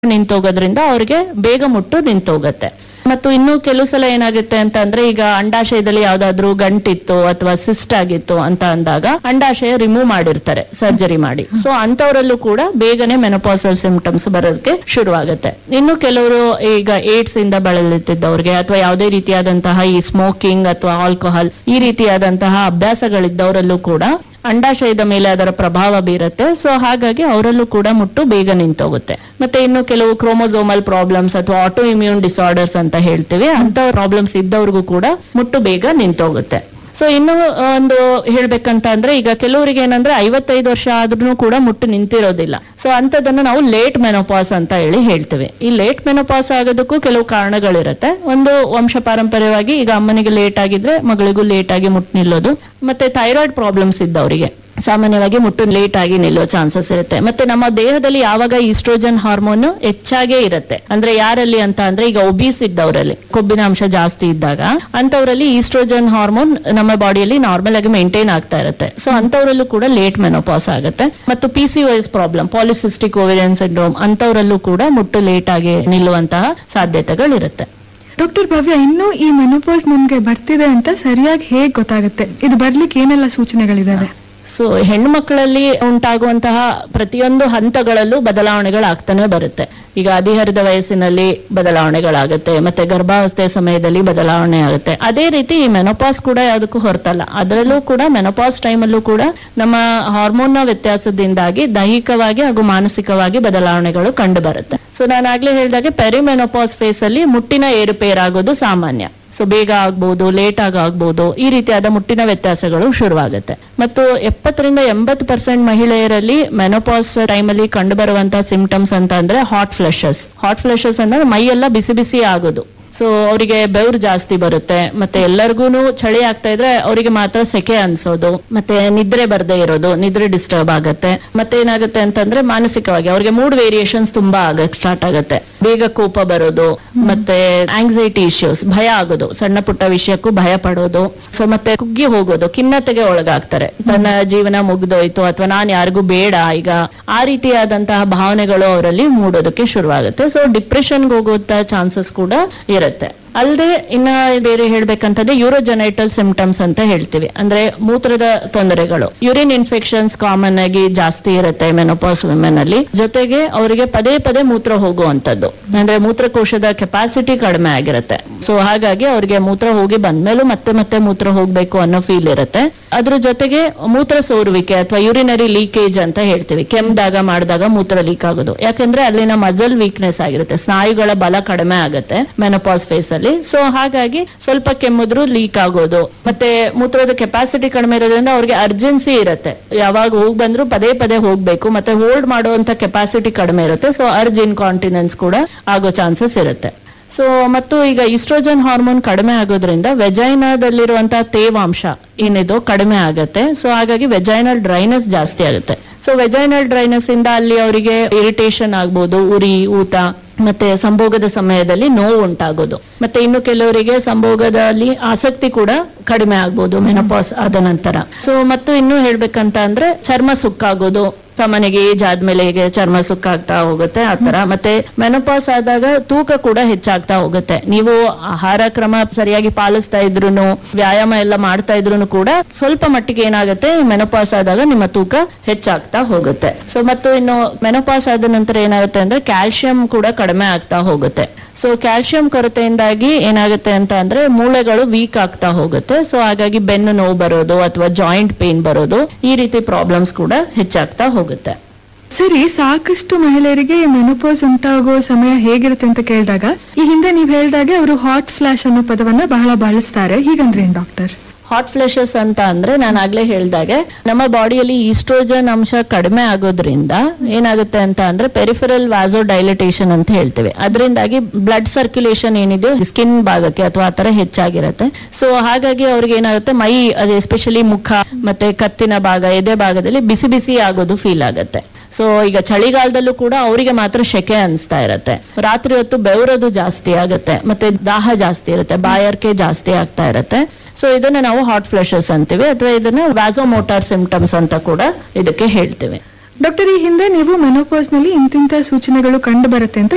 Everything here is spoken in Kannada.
ನಿಂತೋಗೋದ್ರಿಂದ ಅವ್ರಿಗೆ ಬೇಗ ಮುಟ್ಟು ನಿಂತೋಗತ್ತೆ ಮತ್ತು ಇನ್ನು ಕೆಲವು ಸಲ ಏನಾಗುತ್ತೆ ಅಂತ ಅಂದ್ರೆ ಈಗ ಅಂಡಾಶಯದಲ್ಲಿ ಯಾವ್ದಾದ್ರು ಗಂಟಿತ್ತು ಅಥವಾ ಸಿಸ್ಟ್ ಆಗಿತ್ತು ಅಂತ ಅಂದಾಗ ಅಂಡಾಶಯ ರಿಮೂವ್ ಮಾಡಿರ್ತಾರೆ ಸರ್ಜರಿ ಮಾಡಿ ಸೊ ಅಂತವರಲ್ಲೂ ಕೂಡ ಬೇಗನೆ ಮೆನೋಪಾಸಲ್ ಸಿಂಪ್ಟಮ್ಸ್ ಬರೋದಕ್ಕೆ ಶುರುವಾಗುತ್ತೆ ಇನ್ನು ಕೆಲವರು ಈಗ ಏಡ್ಸ್ ಇಂದ ಬಳಲುತ್ತಿದ್ದವ್ರಿಗೆ ಅಥವಾ ಯಾವುದೇ ರೀತಿಯಾದಂತಹ ಈ ಸ್ಮೋಕಿಂಗ್ ಅಥವಾ ಆಲ್ಕೋಹಾಲ್ ಈ ರೀತಿಯಾದಂತಹ ಅಭ್ಯಾಸಗಳಿದ್ದವರಲ್ಲೂ ಕೂಡ ಅಂಡಾಶಯದ ಮೇಲೆ ಅದರ ಪ್ರಭಾವ ಬೀರುತ್ತೆ ಸೊ ಹಾಗಾಗಿ ಅವರಲ್ಲೂ ಕೂಡ ಮುಟ್ಟು ಬೇಗ ನಿಂತೋಗುತ್ತೆ ಮತ್ತೆ ಇನ್ನು ಕೆಲವು ಕ್ರೋಮೋಸೋಮಲ್ ಪ್ರಾಬ್ಲಮ್ಸ್ ಅಥವಾ ಆಟೋ ಇಮ್ಯೂನ್ ಡಿಸಾರ್ಡರ್ಸ್ ಅಂತ ಹೇಳ್ತೀವಿ ಅಂತ ಪ್ರಾಬ್ಲಮ್ಸ್ ಇದ್ದವ್ರಿಗೂ ಕೂಡ ಮುಟ್ಟು ಬೇಗ ನಿಂತೋಗುತ್ತೆ ಸೊ ಇನ್ನು ಒಂದು ಹೇಳ್ಬೇಕಂತ ಅಂದ್ರೆ ಈಗ ಕೆಲವರಿಗೆ ಏನಂದ್ರೆ ಐವತ್ತೈದು ವರ್ಷ ಆದ್ರೂ ಕೂಡ ಮುಟ್ಟು ನಿಂತಿರೋದಿಲ್ಲ ಸೊ ಅಂತದನ್ನ ನಾವು ಲೇಟ್ ಮೆನೋಪಾಸ್ ಅಂತ ಹೇಳಿ ಹೇಳ್ತೇವೆ ಈ ಲೇಟ್ ಮೆನೋಪಾಸ್ ಆಗೋದಕ್ಕೂ ಕೆಲವು ಕಾರಣಗಳಿರುತ್ತೆ ಒಂದು ವಂಶ ಪಾರಂಪರ್ಯವಾಗಿ ಈಗ ಅಮ್ಮನಿಗೆ ಲೇಟ್ ಆಗಿದ್ರೆ ಮಗಳಿಗೂ ಲೇಟ್ ಆಗಿ ಮುಟ್ಟು ನಿಲ್ಲೋದು ಮತ್ತೆ ಥೈರಾಯ್ಡ್ ಪ್ರಾಬ್ಲಮ್ಸ್ ಇದ್ದವರಿಗೆ ಸಾಮಾನ್ಯವಾಗಿ ಮುಟ್ಟು ಲೇಟ್ ಆಗಿ ನಿಲ್ಲೋ ಚಾನ್ಸಸ್ ಇರುತ್ತೆ ಮತ್ತೆ ನಮ್ಮ ದೇಹದಲ್ಲಿ ಯಾವಾಗ ಈಸ್ಟ್ರೋಜನ್ ಹಾರ್ಮೋನ್ ಹೆಚ್ಚಾಗೇ ಇರುತ್ತೆ ಅಂದ್ರೆ ಯಾರಲ್ಲಿ ಅಂತ ಅಂದ್ರೆ ಈಗ ಒಬೀಸ್ ಇದ್ದವರಲ್ಲಿ ಕೊಬ್ಬಿನ ಅಂಶ ಜಾಸ್ತಿ ಇದ್ದಾಗ ಅಂತವರಲ್ಲಿ ಈಸ್ಟ್ರೋಜನ್ ಹಾರ್ಮೋನ್ ನಮ್ಮ ಬಾಡಿಯಲ್ಲಿ ನಾರ್ಮಲ್ ಆಗಿ ಮೇಂಟೈನ್ ಆಗ್ತಾ ಇರುತ್ತೆ ಸೊ ಅಂತವರಲ್ಲೂ ಕೂಡ ಲೇಟ್ ಮೆನೋಪಾಸ್ ಆಗುತ್ತೆ ಮತ್ತು P C wise problem polycystic ovarian syndrome ಅಂತವರಲ್ಲೂ ಕೂಡ ಮುಟ್ಟು ಲೇಟ್ ಆಗಿ ನಿಲ್ಲುವಂತಹ ಸಾಧ್ಯತೆಗಳಿರುತ್ತೆ ಡಾಕ್ಟರ್ ಭವ್ಯ ಇನ್ನೂ ಈ ಮೆನೋಪಾಸ್ ನಮ್ಗೆ ಬರ್ತಿದೆ ಅಂತ ಸರಿಯಾಗಿ ಹೇಗ್ ಗೊತ್ತಾಗುತ್ತೆ ಇದು ಬರ್ಲಿಕ್ಕೆ ಏನೆಲ್ಲ ಸೂಚನೆಗಳಿದಾವೆ ಸೊ ಹೆಣ್ಣು ಮಕ್ಕಳಲ್ಲಿ ಉಂಟಾಗುವಂತಹ ಪ್ರತಿಯೊಂದು ಹಂತಗಳಲ್ಲೂ ಬದಲಾವಣೆಗಳಾಗ್ತಾನೆ ಬರುತ್ತೆ ಈಗ ಹದಿಹರಿದ ವಯಸ್ಸಿನಲ್ಲಿ ಬದಲಾವಣೆಗಳಾಗುತ್ತೆ ಮತ್ತೆ ಗರ್ಭಾವಸ್ಥೆ ಸಮಯದಲ್ಲಿ ಬದಲಾವಣೆ ಆಗುತ್ತೆ ಅದೇ ರೀತಿ ಈ ಮೆನೋಪಾಸ್ ಕೂಡ ಯಾವುದಕ್ಕೂ ಹೊರತಲ್ಲ ಅದರಲ್ಲೂ ಕೂಡ ಮೆನೋಪಾಸ್ ಟೈಮಲ್ಲೂ ಕೂಡ ನಮ್ಮ ಹಾರ್ಮೋನ್ನ ವ್ಯತ್ಯಾಸದಿಂದಾಗಿ ದೈಹಿಕವಾಗಿ ಹಾಗೂ ಮಾನಸಿಕವಾಗಿ ಬದಲಾವಣೆಗಳು ಕಂಡು ಬರುತ್ತೆ ಸೊ ನಾನು ಆಗ್ಲೇ ಹೇಳಿದಾಗೆ ಪೆರಿಮೆನೋಪಾಸ್ ಫೇಸ್ ಅಲ್ಲಿ ಮುಟ್ಟಿನ ಏರುಪೇರಾಗೋದು ಸಾಮಾನ್ಯ ಸೊ ಬೇಗ ಆಗ್ಬಹುದು ಲೇಟ್ ಆಗಿ ಆಗ್ಬಹುದು ಈ ರೀತಿಯಾದ ಮುಟ್ಟಿನ ವ್ಯತ್ಯಾಸಗಳು ಶುರುವಾಗುತ್ತೆ ಮತ್ತು ಎಪ್ಪತ್ತರಿಂದ ಎಂಬತ್ತು ಪರ್ಸೆಂಟ್ ಮಹಿಳೆಯರಲ್ಲಿ ಮೆನೋಪಾಸ್ ಟೈಮಲ್ಲಿ ಕಂಡು ಬರುವಂತಹ ಸಿಂಪ್ಟಮ್ಸ್ ಅಂತ ಅಂದ್ರೆ ಹಾಟ್ ಫ್ಲಶಸ್ ಹಾಟ್ ಫ್ಲಶಸ್ ಅಂದ್ರೆ ಮೈಯೆಲ್ಲ ಬಿಸಿ ಬಿಸಿ ಆಗೋದು ಸೊ ಅವರಿಗೆ ಬೆವರು ಜಾಸ್ತಿ ಬರುತ್ತೆ ಮತ್ತೆ ಎಲ್ಲರಿಗೂ ಚಳಿ ಆಗ್ತಾ ಇದ್ರೆ ಅವರಿಗೆ ಮಾತ್ರ ಸೆಕೆ ಅನ್ಸೋದು ಮತ್ತೆ ನಿದ್ರೆ ಬರ್ದೇ ಇರೋದು ನಿದ್ರೆ ಡಿಸ್ಟರ್ಬ್ ಆಗುತ್ತೆ ಮತ್ತೆ ಏನಾಗುತ್ತೆ ಅಂತಂದ್ರೆ ಮಾನಸಿಕವಾಗಿ ಅವ್ರಿಗೆ ಮೂಡ್ ವೇರಿಯೇಷನ್ಸ್ ತುಂಬಾ ಆಗಕ್ ಸ್ಟಾರ್ಟ್ ಆಗುತ್ತೆ ಬೇಗ ಕೋಪ ಬರೋದು ಮತ್ತೆ ಆಂಗ್ಸೈಟಿ ಇಶ್ಯೂಸ್ ಭಯ ಆಗೋದು ಸಣ್ಣ ಪುಟ್ಟ ವಿಷಯಕ್ಕೂ ಭಯ ಪಡೋದು ಸೊ ಮತ್ತೆ ಕುಗ್ಗಿ ಹೋಗೋದು ಖಿನ್ನತೆಗೆ ಒಳಗಾಗ್ತಾರೆ ತನ್ನ ಜೀವನ ಮುಗ್ದೋಯ್ತು ಅಥವಾ ನಾನ್ ಯಾರಿಗೂ ಬೇಡ ಈಗ ಆ ರೀತಿಯಾದಂತಹ ಭಾವನೆಗಳು ಅವರಲ್ಲಿ ಮೂಡೋದಕ್ಕೆ ಶುರುವಾಗುತ್ತೆ ಸೊ ಡಿಪ್ರೆಷನ್ಗೆ ಹೋಗುವಂತ ಚಾನ್ಸಸ್ ಕೂಡ ಇರುತ್ತೆ ಅಲ್ಲದೆ ಇನ್ನ ಬೇರೆ ಹೇಳ್ಬೇಕಂತಂದ್ರೆ ಯೂರೋಜೆನೈಟಲ್ ಸಿಂಪ್ಟಮ್ಸ್ ಅಂತ ಹೇಳ್ತೀವಿ ಅಂದ್ರೆ ಮೂತ್ರದ ತೊಂದರೆಗಳು ಯೂರಿನ್ ಇನ್ಫೆಕ್ಷನ್ಸ್ ಕಾಮನ್ ಆಗಿ ಜಾಸ್ತಿ ಇರುತ್ತೆ ಮೆನೋಪಾಸ್ ವಿಮೆನ್ ಅಲ್ಲಿ ಜೊತೆಗೆ ಅವರಿಗೆ ಪದೇ ಪದೇ ಮೂತ್ರ ಹೋಗುವಂತದ್ದು ಅಂದ್ರೆ ಮೂತ್ರಕೋಶದ ಕೆಪಾಸಿಟಿ ಕಡಿಮೆ ಆಗಿರುತ್ತೆ ಸೊ ಹಾಗಾಗಿ ಅವ್ರಿಗೆ ಮೂತ್ರ ಹೋಗಿ ಬಂದ್ಮೇಲೂ ಮತ್ತೆ ಮತ್ತೆ ಮೂತ್ರ ಹೋಗ್ಬೇಕು ಅನ್ನೋ ಫೀಲ್ ಇರುತ್ತೆ ಅದ್ರ ಜೊತೆಗೆ ಮೂತ್ರ ಸೋರುವಿಕೆ ಅಥವಾ ಯೂರಿನರಿ ಲೀಕೇಜ್ ಅಂತ ಹೇಳ್ತೀವಿ ಕೆಮ್ದಾಗ ಮಾಡಿದಾಗ ಮೂತ್ರ ಲೀಕ್ ಆಗೋದು ಯಾಕಂದ್ರೆ ಅಲ್ಲಿನ ಮಜಲ್ ವೀಕ್ನೆಸ್ ಆಗಿರುತ್ತೆ ಸ್ನಾಯುಗಳ ಬಲ ಕಡಿಮೆ ಆಗುತ್ತೆ ಮೆನೋಪಾಸ್ ಫೇಸ್ ಅಲ್ಲಿ ಸೊ ಹಾಗಾಗಿ ಸ್ವಲ್ಪ ಕೆಮ್ಮಿದ್ರು ಲೀಕ್ ಆಗೋದು ಮತ್ತೆ ಮೂತ್ರದ ಕೆಪಾಸಿಟಿ ಕಡಿಮೆ ಇರೋದ್ರಿಂದ ಅವ್ರಿಗೆ ಅರ್ಜೆನ್ಸಿ ಇರುತ್ತೆ ಯಾವಾಗ ಹೋಗ್ ಬಂದ್ರು ಪದೇ ಪದೇ ಹೋಗ್ಬೇಕು ಮತ್ತೆ ಹೋಲ್ಡ್ ಮಾಡುವಂತ ಕೆಪಾಸಿಟಿ ಕಡಿಮೆ ಇರುತ್ತೆ ಸೊ ಅರ್ಜ್ ಇನ್ಕಾಂಟಿನೆನ್ಸ್ ಕೂಡ ಆಗೋ ಚಾನ್ಸಸ್ ಇರುತ್ತೆ ಸೊ ಮತ್ತು ಈಗ ಈಸ್ಟ್ರೋಜನ್ ಹಾರ್ಮೋನ್ ಕಡಿಮೆ ಆಗೋದ್ರಿಂದ ವೆಜೈನಾದಲ್ಲಿರುವಂತಹ ತೇವಾಂಶ ಏನಿದು ಕಡಿಮೆ ಆಗುತ್ತೆ ಸೊ ಹಾಗಾಗಿ ವೆಜೈನಲ್ ಡ್ರೈನೆಸ್ ಜಾಸ್ತಿ ಆಗುತ್ತೆ ಸೊ ವೆಜೈನಲ್ ಡ್ರೈನೆಸ್ ಇಂದ ಅಲ್ಲಿ ಅವರಿಗೆ ಇರಿಟೇಷನ್ ಆಗ್ಬೋದು ಉರಿ ಊತ ಮತ್ತೆ ಸಂಭೋಗದ ಸಮಯದಲ್ಲಿ ನೋವು ಉಂಟಾಗೋದು ಮತ್ತೆ ಇನ್ನು ಕೆಲವರಿಗೆ ಸಂಭೋಗದಲ್ಲಿ ಆಸಕ್ತಿ ಕೂಡ ಕಡಿಮೆ ಆಗ್ಬೋದು ಮೆನಪಾಸ್ ಆದ ನಂತರ ಸೊ ಮತ್ತು ಇನ್ನು ಹೇಳ್ಬೇಕಂತ ಅಂದ್ರೆ ಚರ್ಮ ಸುಕ್ಕಾಗೋದು ಸಾಮಾನ್ಯಗೆ ಏಜ್ ಆದ್ಮೇಲೆ ಹೇಗೆ ಚರ್ಮ ಸುಕ್ಕಾಗ್ತಾ ಹೋಗುತ್ತೆ ಆ ತರ ಮತ್ತೆ ಮೆನೋಪಾಸ್ ಆದಾಗ ತೂಕ ಕೂಡ ಹೆಚ್ಚಾಗ್ತಾ ಹೋಗುತ್ತೆ ನೀವು ಆಹಾರ ಕ್ರಮ ಸರಿಯಾಗಿ ಪಾಲಿಸ್ತಾ ಇದ್ರು ವ್ಯಾಯಾಮ ಎಲ್ಲ ಮಾಡ್ತಾ ಇದ್ರು ಕೂಡ ಸ್ವಲ್ಪ ಮಟ್ಟಿಗೆ ಏನಾಗುತ್ತೆ ಮೆನೋಪಾಸ್ ಆದಾಗ ನಿಮ್ಮ ತೂಕ ಹೆಚ್ಚಾಗ್ತಾ ಹೋಗುತ್ತೆ ಸೊ ಮತ್ತು ಇನ್ನು ಮೆನೋಪಾಸ್ ಆದ ನಂತರ ಏನಾಗುತ್ತೆ ಅಂದ್ರೆ ಕ್ಯಾಲ್ಸಿಯಂ ಕೂಡ ಕಡಿಮೆ ಆಗ್ತಾ ಹೋಗುತ್ತೆ ಸೊ ಕ್ಯಾಲ್ಸಿಯಂ ಕೊರತೆಯಿಂದಾಗಿ ಏನಾಗುತ್ತೆ ಅಂತ ಅಂದ್ರೆ ಮೂಳೆಗಳು ವೀಕ್ ಆಗ್ತಾ ಹೋಗುತ್ತೆ ಸೊ ಹಾಗಾಗಿ ಬೆನ್ನು ನೋವು ಬರೋದು ಅಥವಾ ಜಾಯಿಂಟ್ ಪೇನ್ ಬರೋದು ಈ ರೀತಿ ಪ್ರಾಬ್ಲಮ್ಸ್ ಕೂಡ ಹೆಚ್ಚಾಗ್ತಾ ಹೋಗುತ್ತೆ ಸರಿ ಸಾಕಷ್ಟು ಮಹಿಳೆಯರಿಗೆ ಮೆನೋಪಾಸ್ ಉಂಟಾಗೋ ಸಮಯ ಹೇಗಿರುತ್ತೆ ಅಂತ ಕೇಳಿದಾಗ ಈ ಹಿಂದೆ ನೀವು ಹೇಳಿದಾಗೆ ಅವರು ಹಾಟ್ ಫ್ಲಾಶ್ ಅನ್ನೋ ಪದವನ್ನ ಬಹಳ ಬಳಸ್ತಾರೆ ಹೀಗಂದ್ರೇನ್ ಡಾಕ್ಟರ್ ಹಾಟ್ ಫ್ಲೆಶಸ್ ಅಂತ ಅಂದ್ರೆ ನಾನು ಆಗ್ಲೇ ಹೇಳ್ದಾಗೆ ನಮ್ಮ ಬಾಡಿಯಲ್ಲಿ ಈಸ್ಟ್ರೋಜನ್ ಅಂಶ ಕಡಿಮೆ ಆಗೋದ್ರಿಂದ ಏನಾಗುತ್ತೆ ಅಂತ ಅಂದ್ರೆ ಪೆರಿಫರಲ್ ವ್ಯಾಸೋ ಡೈಲಟೇಷನ್ ಅಂತ ಹೇಳ್ತೇವೆ ಅದರಿಂದಾಗಿ ಬ್ಲಡ್ ಸರ್ಕ್ಯುಲೇಷನ್ ಏನಿದೆ ಸ್ಕಿನ್ ಭಾಗಕ್ಕೆ ಅಥವಾ ಆ ತರ ಹೆಚ್ಚಾಗಿರುತ್ತೆ ಸೊ ಹಾಗಾಗಿ ಅವ್ರಿಗೆ ಏನಾಗುತ್ತೆ ಮೈ ಅದು ಎಸ್ಪೆಷಲಿ ಮುಖ ಮತ್ತೆ ಕತ್ತಿನ ಭಾಗ ಎದೆ ಭಾಗದಲ್ಲಿ ಬಿಸಿ ಬಿಸಿ ಆಗೋದು ಫೀಲ್ ಆಗುತ್ತೆ ಸೊ ಈಗ ಚಳಿಗಾಲದಲ್ಲೂ ಕೂಡ ಅವರಿಗೆ ಮಾತ್ರ ಶೆಕೆ ಅನಿಸ್ತಾ ಇರತ್ತೆ ರಾತ್ರಿ ಹೊತ್ತು ಬೆವರೋದು ಜಾಸ್ತಿ ಆಗುತ್ತೆ ಮತ್ತೆ ದಾಹ ಜಾಸ್ತಿ ಇರುತ್ತೆ ಬಾಯಾರಿಕೆ ಜಾಸ್ತಿ ಆಗ್ತಾ ಇರತ್ತೆ ಸೊ ಇದನ್ನ ನಾವು ಹಾಟ್ ಫ್ಲಶಸ್ ಅಂತೀವಿ ಅಥವಾ ಇದನ್ನ ವ್ಯಾಸೋಮೋಟಾರ್ ಸಿಂಪ್ಟಮ್ಸ್ ಅಂತ ಕೂಡ ಇದಕ್ಕೆ ಹೇಳ್ತೇವೆ ಡಾಕ್ಟರ್ ಈ ಹಿಂದೆ ನೀವು ಮೆನೋಪಾಸ್ ನಲ್ಲಿ ಇಂತಿಂತ ಸೂಚನೆಗಳು ಕಂಡು ಬರುತ್ತೆ ಅಂತ